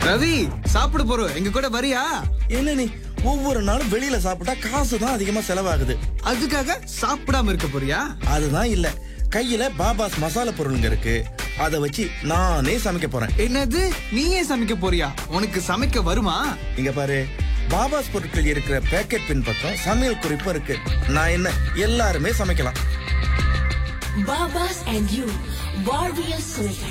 ரவி சாப்பிட போறோம் எங்க கூட வரியா என்ன நீ ஒவ்வொரு நாளும் வெளியில சாப்பிட்டா காசு தான் அதிகமா செலவாகுது அதுக்காக சாப்பிடாம இருக்க போறியா அதுதான் இல்ல கையில பாபாஸ் மசாலா பொருளுங்க இருக்கு அத வச்சு நானே சமைக்க போறேன் என்னது நீயே சமைக்க போறியா உனக்கு சமைக்க வருமா இங்க பாரு பாபாஸ் பொருட்கள் இருக்கிற பேக்கெட் பின் பக்கம் சமையல் குறிப்பு இருக்கு நான் என்ன எல்லாருமே சமைக்கலாம் Babas and you, வாழ்வியல் சுவைகள்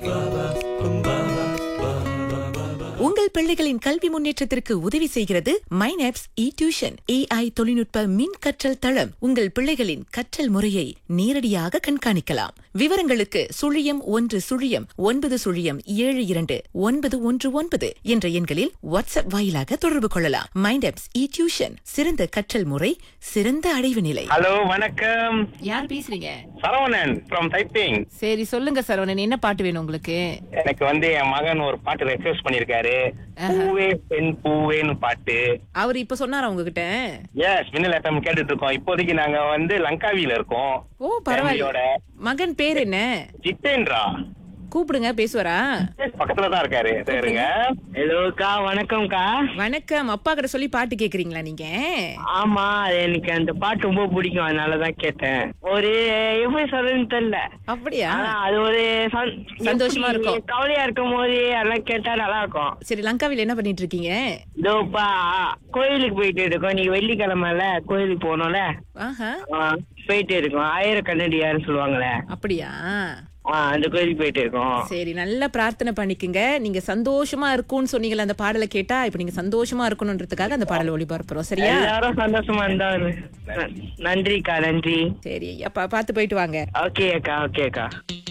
உங்கள் பிள்ளைகளின் கல்வி முன்னேற்றத்திற்கு உதவி செய்கிறது மைனாப்ஸ் இ டியூஷன் ஏஐ தொழில்நுட்ப மின் கற்றல் தளம் உங்கள் பிள்ளைகளின் கற்றல் முறையை நேரடியாக கண்காணிக்கலாம் விவரங்களுக்கு சுழியம் ஒன்று சுழியம் ஒன்பது சுழியம் ஏழு இரண்டு ஒன்பது ஒன்று ஒன்பது என்ற எண்களில் வாட்ஸ்அப் வாயிலாக தொடர்பு கொள்ளலாம் மைண்டாப்ஸ் இ டியூஷன் சிறந்த கற்றல் முறை சிறந்த அடைவு நிலை ஹலோ வணக்கம் யார் பேசுறீங்க சரவணன் ஃப்ரம் டைப்பிங் சரி சொல்லுங்க சரவணன் என்ன பாட்டு வேணும் உங்களுக்கு எனக்கு வந்து என் மகன் ஒரு பாட்டு ரெக்வஸ்ட் பண்ணிருக்காரு பூவே பெண் பூவேன்னு பாட்டு அவர் இப்ப சொன்னாரா உங்ககிட்ட எஸ் மின்னல் எஃப்எம் கேட்டுட்டு இருக்கோம் இப்போதைக்கு நாங்க வந்து லங்காவில இருக்கோம் ஓ பரவாயில்ல மகன் பேர் என்ன ஜித்தேந்திரா கூப்பிடுங்க பேசுவாரா Yes, பக்கத்துல தான் இருக்காரு சரிங்க ஹலோக்கா வணக்கம்க்கா வணக்கம் அப்பா கிட்ட சொல்லி பாட்டு கேக்குறீங்களா நீங்க ஆமா அது எனக்கு அந்த பாட்டு ரொம்ப பிடிக்கும் அதனாலதான் கேட்டேன் ஒரு எப்படி சொல்றதுன்னு தெரியல அப்படியா ஆனா அது ஒரு சந்- சந்தோஷமா எப்படி இருக்கும். கவலையா இருக்கும் போது அதெல்லாம் கேட்டா நல்லா இருக்கும் சரி லங்காவில என்ன பண்ணிட்டு இருக்கீங்க இதோப்பா கோயிலுக்கு போயிட்டு இருக்கோம் நீங்க வெள்ளிக்கிழமைல கோயிலுக்கு போனோம்ல ஆஹா ஆ, போயிட்டு இருக்கோம் ஆயிரம் கண்ணடியாருன்னு சொல்லுவாங்களே அப்படியா ஆ, அந்த கோயிலுக்கு போயிட்டு இருக்கோம் சரி நல்லா பிரார்த்தனை பண்ணிக்கங்க நீங்க சந்தோஷமா இருக்கும்னு சொன்னீங்கல்ல அந்த பாடலை கேட்டா இப்ப நீங்க சந்தோஷமா இருக்கணும்ன்றதுக்காக அந்த பாடலை ஒளிபரப்புறோம் சரியா எல்லாரும் சந்தோஷமா இருந்தா ந- நன்றிக்கா நன்றி சரி அப்பா பார்த்து போயிட்டு வாங்க ஓகே அக்கா ஓகே அக்கா